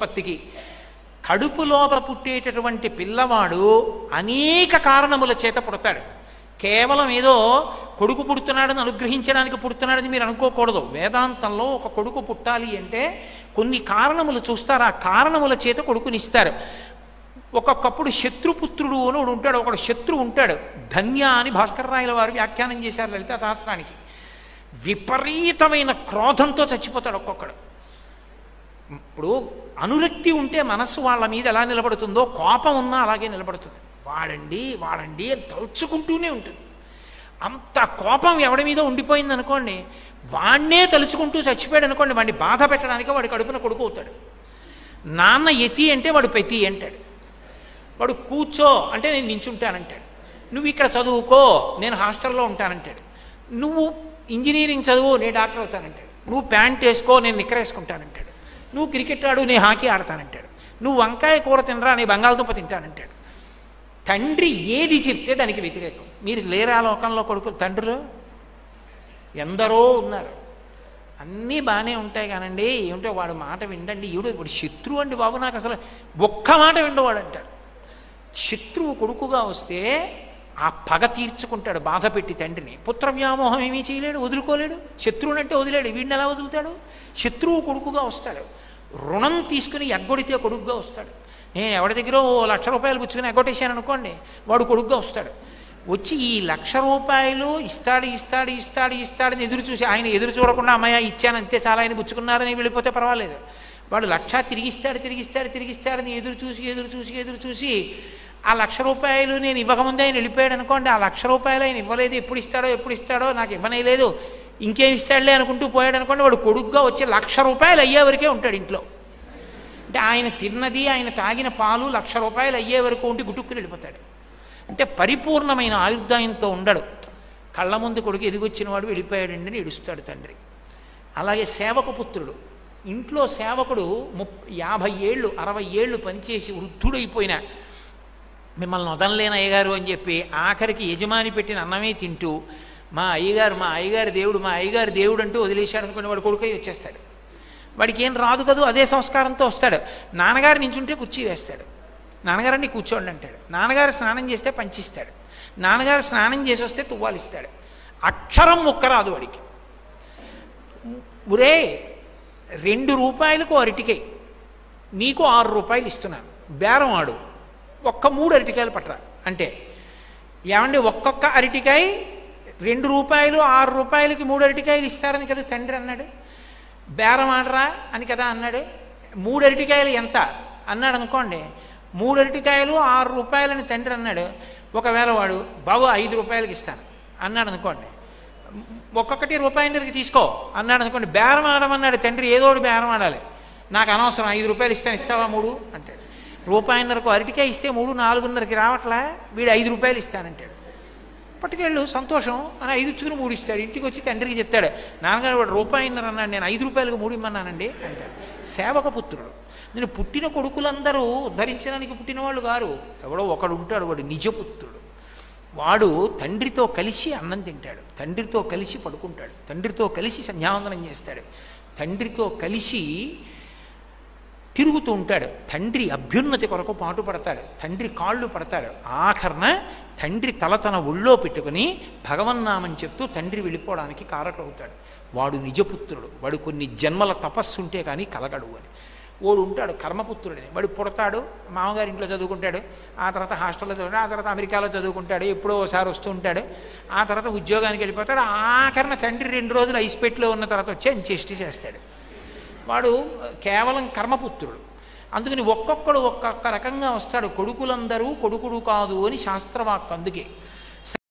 ఉత్పత్తికి కడుపు లోపల పుట్టేటటువంటి పిల్లవాడు అనేక కారణముల చేత పుడతాడు కేవలం ఏదో కొడుకు పుడుతున్నాడని అనుగ్రహించడానికి పుడుతున్నాడని మీరు అనుకోకూడదు వేదాంతంలో ఒక కొడుకు పుట్టాలి అంటే కొన్ని కారణములు చూస్తారు ఆ కారణముల చేత కొడుకునిస్తారు ఒక్కొక్కప్పుడు శత్రుపుత్రుడు అని ఒకడు ఉంటాడు ఒకడు శత్రువు ఉంటాడు ధన్య అని భాస్కర్ రాయల వారు వ్యాఖ్యానం చేశారు లలితా సహస్రానికి విపరీతమైన క్రోధంతో చచ్చిపోతాడు ఒక్కొక్కడు ఇప్పుడు అనురక్తి ఉంటే మనస్సు వాళ్ళ మీద ఎలా నిలబడుతుందో కోపం ఉన్నా అలాగే నిలబడుతుంది వాడండి వాడండి అని తలుచుకుంటూనే ఉంటుంది అంత కోపం ఎవడి మీద ఉండిపోయింది అనుకోండి వాణ్ణే తలుచుకుంటూ చచ్చిపోయాడు అనుకోండి వాడిని బాధ పెట్టడానికి వాడి కడుపున కొడుకు అవుతాడు నాన్న ఎతి అంటే వాడు పెతి అంటాడు వాడు కూర్చో అంటే నేను నించుంటానంటాడు నువ్వు ఇక్కడ చదువుకో నేను హాస్టల్లో ఉంటానంటాడు నువ్వు ఇంజనీరింగ్ చదువు నేను డాక్టర్ అవుతానంటాడు నువ్వు ప్యాంట్ వేసుకో నేను నిక్కర వేసుకుంటానంటాడు నువ్వు క్రికెట్ ఆడు నేను హాకీ ఆడతానంటాడు నువ్వు వంకాయ కూర తినరా నేను బంగాళదుంప తింటానంటాడు తండ్రి ఏది చెప్తే దానికి వ్యతిరేకం మీరు లేరా లోకంలో కొడుకు తండ్రులు ఎందరో ఉన్నారు అన్నీ బాగానే ఉంటాయి కానండి ఏమిటో వాడు మాట విండండి ఈవిడ ఇప్పుడు శత్రువు అండి బాబు నాకు అసలు ఒక్క మాట విండవాడు అంటాడు శత్రువు కొడుకుగా వస్తే ఆ పగ తీర్చుకుంటాడు బాధ పెట్టి తండ్రిని పుత్ర వ్యామోహం ఏమీ చేయలేడు వదులుకోలేడు శత్రువుని అంటే వదిలేడు వీడిని ఎలా వదులుతాడు శత్రువు కొడుకుగా వస్తాడు రుణం తీసుకుని ఎగ్గొడితే కొడుకుగా వస్తాడు నేను ఎవరి దగ్గర ఓ లక్ష రూపాయలు పుచ్చుకుని ఎగ్గొట్టేశాను అనుకోండి వాడు కొడుకుగా వస్తాడు వచ్చి ఈ లక్ష రూపాయలు ఇస్తాడు ఇస్తాడు ఇస్తాడు ఇస్తాడని ఎదురు చూసి ఆయన ఎదురు చూడకుండా అమ్మాయ ఇచ్చాను అంతే చాలా ఆయన పుచ్చుకున్నారని వెళ్ళిపోతే పర్వాలేదు వాడు లక్ష తిరిగిస్తాడు తిరిగిస్తాడు తిరిగిస్తాడని ఎదురు చూసి ఎదురు చూసి ఎదురు చూసి ఆ లక్ష రూపాయలు నేను ఇవ్వకముందే ఆయన వెళ్ళిపోయాడు అనుకోండి ఆ లక్ష రూపాయలు ఆయన ఇవ్వలేదు ఎప్పుడు ఇస్తాడో ఎప్పుడు ఇస్తాడో నాకు ఇవ్వనేలేదు ఇంకేం ఇస్తాడులే అనుకుంటూ పోయాడు అనుకోండి వాడు కొడుకుగా వచ్చి లక్ష రూపాయలు అయ్యే వరకే ఉంటాడు ఇంట్లో అంటే ఆయన తిన్నది ఆయన తాగిన పాలు లక్ష రూపాయలు అయ్యే వరకు ఉండి గుటుక్కుని వెళ్ళిపోతాడు అంటే పరిపూర్ణమైన ఆయుర్దాయంతో ఉండడు కళ్ళ ముందు కొడుకు ఎదిగొచ్చిన వాడు వెళ్ళిపోయాడండి అని ఏడుస్తాడు తండ్రి అలాగే సేవక పుత్రుడు ఇంట్లో సేవకుడు ముప్ యాభై ఏళ్ళు అరవై ఏళ్ళు పనిచేసి వృద్ధుడైపోయిన మిమ్మల్ని వదనలేని అయ్యగారు అని చెప్పి ఆఖరికి యజమాని పెట్టిన అన్నమే తింటూ మా అయ్యగారు మా అయ్యగారి దేవుడు మా అయ్యగారి దేవుడు అంటూ వదిలేశాడు అనుకుని వాడు కొడుకై వచ్చేస్తాడు వాడికి ఏం రాదు కదూ అదే సంస్కారంతో వస్తాడు నాన్నగారు నించుంటే కుర్చీ వేస్తాడు నాన్నగారండి కూర్చోండి అంటాడు నాన్నగారు స్నానం చేస్తే పంచిస్తాడు నాన్నగారు స్నానం చేసి వస్తే తువ్వాలిస్తాడు అక్షరం ముక్క రాదు వాడికి ఒరే రెండు రూపాయలకు అరటికై నీకు ఆరు రూపాయలు ఇస్తున్నాను బేరం ఆడు ఒక్క మూడు అరటికాయలు పట్టరా అంటే ఏమండి ఒక్కొక్క అరటికాయ రెండు రూపాయలు ఆరు రూపాయలకి మూడు అరటికాయలు ఇస్తారని కదా తండ్రి అన్నాడు బేరం ఆడరా అని కదా అన్నాడు మూడు అరటికాయలు ఎంత అన్నాడు అనుకోండి మూడు అరటికాయలు ఆరు రూపాయలని తండ్రి అన్నాడు ఒకవేళ వాడు బాబు ఐదు రూపాయలకి ఇస్తాను అన్నాడు అనుకోండి ఒక్కొక్కటి రూపాయిన్నరకి తీసుకో అన్నాడు అనుకోండి బేరం ఆడమన్నాడు తండ్రి ఏదో ఒకటి బేరం ఆడాలి నాకు అనవసరం ఐదు రూపాయలు ఇస్తాను ఇస్తావా మూడు అంటాడు రూపాయిన్నరకు అరటికాయ ఇస్తే మూడు నాలుగున్నరకి రావట్లా వీడు ఐదు రూపాయలు ఇస్తానంటాడు పట్టుకెళ్ళు సంతోషం అని ఐదు ఇచ్చుకుని మూడు ఇస్తాడు ఇంటికి వచ్చి తండ్రికి చెప్తాడు నాన్నగారు వాడు రూపాయిన్నర అన్నాడు నేను ఐదు రూపాయలకు మూడు ఇమ్మన్నానండి అంటాడు సేవక పుత్రుడు నేను పుట్టిన కొడుకులందరూ ఉద్ధరించడానికి పుట్టిన వాళ్ళు గారు ఎవడో ఒకడు ఉంటాడు వాడు నిజపుత్రుడు వాడు తండ్రితో కలిసి అన్నం తింటాడు తండ్రితో కలిసి పడుకుంటాడు తండ్రితో కలిసి సంధ్యావందనం చేస్తాడు తండ్రితో కలిసి తిరుగుతూ ఉంటాడు తండ్రి అభ్యున్నతి కొరకు పాటు పడతాడు తండ్రి కాళ్ళు పడతాడు ఆఖరణ తండ్రి తల తన ఒళ్ళో పెట్టుకుని భగవన్నామని చెప్తూ తండ్రి వెళ్ళిపోవడానికి కారకుడవుతాడు వాడు నిజపుత్రుడు వాడు కొన్ని జన్మల తపస్సు ఉంటే కానీ కలగడు అని వాడు ఉంటాడు కర్మపుత్రుడని వాడు పుడతాడు మామగారి ఇంట్లో చదువుకుంటాడు ఆ తర్వాత హాస్టల్లో చదువుతాడు ఆ తర్వాత అమెరికాలో చదువుకుంటాడు ఎప్పుడో ఒకసారి వస్తూ ఉంటాడు ఆ తర్వాత ఉద్యోగానికి వెళ్ళిపోతాడు ఆఖరణ తండ్రి రెండు రోజులు ఐస్పెట్లో ఉన్న తర్వాత వచ్చి అంత్యేష్టి చేస్తాడు వాడు కేవలం కర్మపుత్రుడు అందుకని ఒక్కొక్కడు ఒక్కొక్క రకంగా వస్తాడు కొడుకులందరూ కొడుకుడు కాదు అని శాస్త్రవాక్ అందుకే